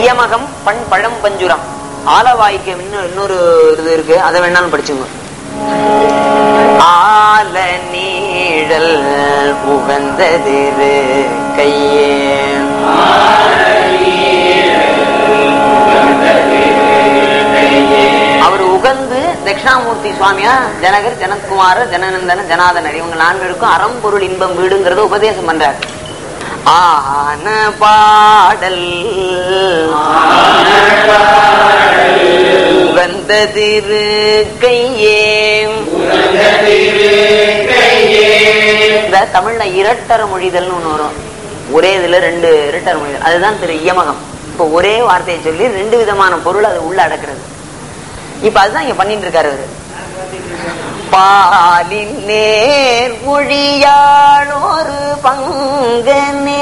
இயமகம் பண் பழம் பஞ்சுரம் ஆலவாய்க்கு இன்னும் இன்னொரு இது இருக்கு அதை வேணாலும் படிச்சுங்க ஆல நீழல் உகந்ததிரு கையே அவர் உகந்து தட்சிணாமூர்த்தி சுவாமியா ஜனகர் ஜனகுமார ஜனநந்தன ஜனாதனர் இவங்க நான்கு அறம் பொருள் இன்பம் வீடுங்கிறத உபதேசம் பண்றார் ஆன பாடல் உகந்த திரு கையே இந்த தமிழ்ல இரட்டர மொழிதல்னு ஒண்ணு வரும் ஒரே இதுல ரெண்டு இரட்டர மொழிதல் அதுதான் திரு இயமகம் இப்ப ஒரே வார்த்தையை சொல்லி ரெண்டு விதமான பொருள் அது உள்ள அடக்கிறது இப்ப அதுதான் இங்க பண்ணிட்டு இருக்காரு அவரு பாலின் நேர் மொழியாள் ஒரு பங்கனே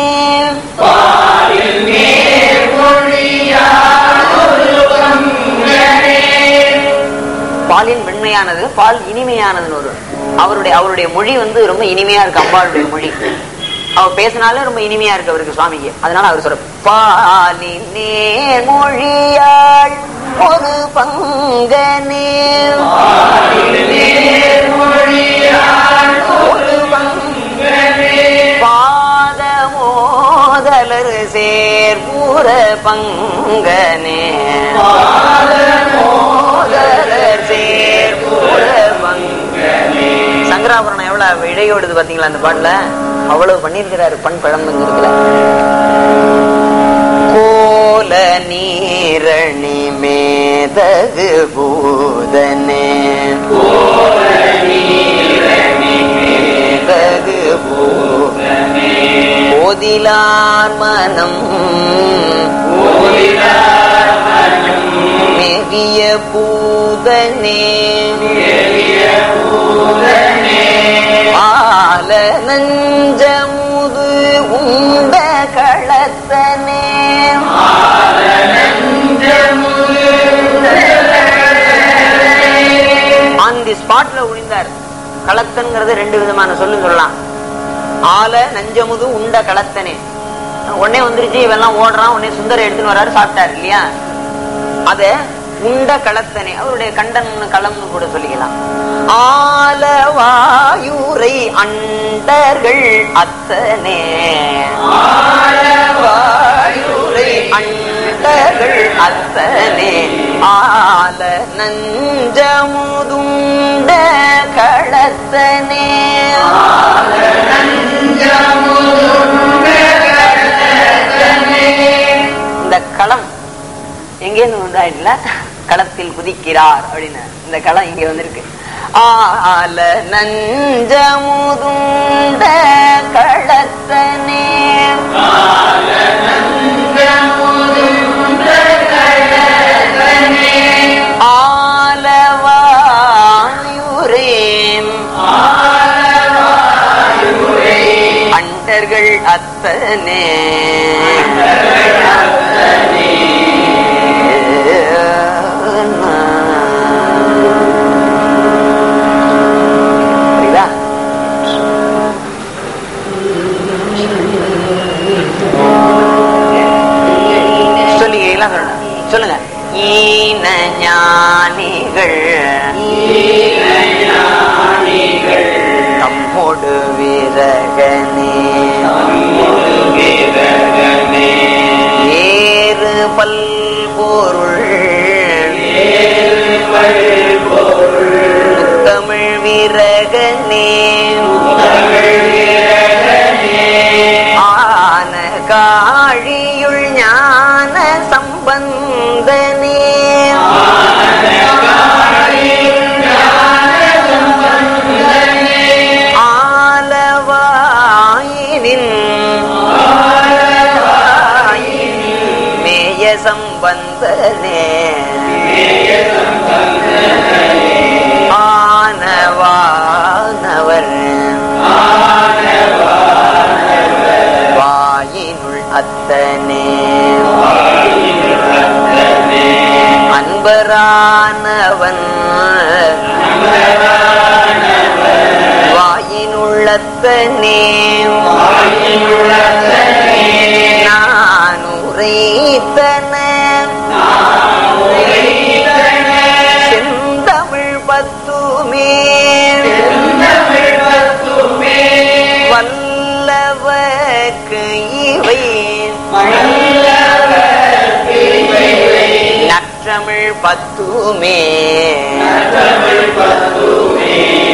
பாலின் வெண்மையானது பால் இனிமையானதுன்னு ஒரு அவருடைய அவருடைய மொழி வந்து ரொம்ப இனிமையா இருக்கு அம்பாளுடைய மொழி அவர் பேசினாலே ரொம்ப இனிமையா இருக்கு அவருக்கு சுவாமிக்கு அதனால அவர் சொல்ற பாலின் நேர் மொழியாள் ஒரு பங்கனே ஒரு பங்கனே பாதமோதலர் சேர்பூர பங்கனே பாதமோதலர் சேர்பூர பங்கனே சங்கராபுரணம் எவ்வளவு இடையோடுது பாத்தீங்களா அந்த பாட்டுல அவ்வளவு பண்ணிருக்கிறாரு பண் பழம்புங்கிறதுல கோல நீரணி மேதகு பூதனே மேதகு பூதனே போதிலார் மனம் மேவிய பூதனே ஆல நஞ்சமுது உண்ட களத்தனே ஆன் தி ஸ்பாட்ல உழிந்தார் களத்தன்கிறது ரெண்டு விதமான சொல்லு சொல்லலாம் ஆல நஞ்சமுது உண்ட களத்தனே உடனே வந்துருச்சு இவெல்லாம் ஓடுறான் உடனே சுந்தர எடுத்துன்னு வராரு சாப்பிட்டாரு இல்லையா அத உண்ட களத்தனே அவருடைய கண்டன் களம்னு கூட சொல்லிக்கலாம் ஆலவாயுரை அண்டர்கள் அத்தனே ஆலவாயுரை அண்டர்கள் அத்தனே ஆல நஞ்சமுதுண்ட களத்தனே இந்த களம் எங்கேருந்து உண்டாயிடல களத்தில் குதிக்கிறார் அப்படின்னு இந்த களம் இங்க வந்திருக்கு ஆல நஞ்சமுதுண்ட களத்தனே ஆலவாயுரேம் அண்டர்கள் அத்தனே புரியுதா சொல்லுங்க எல்லாம் சொல்லணும் சொல்லுங்க ஈன ஞானிகள் தம்மோடு விரகனே ஏறு பல்பொருள் தமிழ் விரகனே ஆன காழியுள் ஞான சம்பந்தனே ஆலவாயினின் மேய சம்பந்தனே ஆனவானவர் வாயினுள் அத்தனே அன்பரானவன் வாயினுள்ளத்தனே நான் உரைத்தன நற்றமிழ் பத்துமே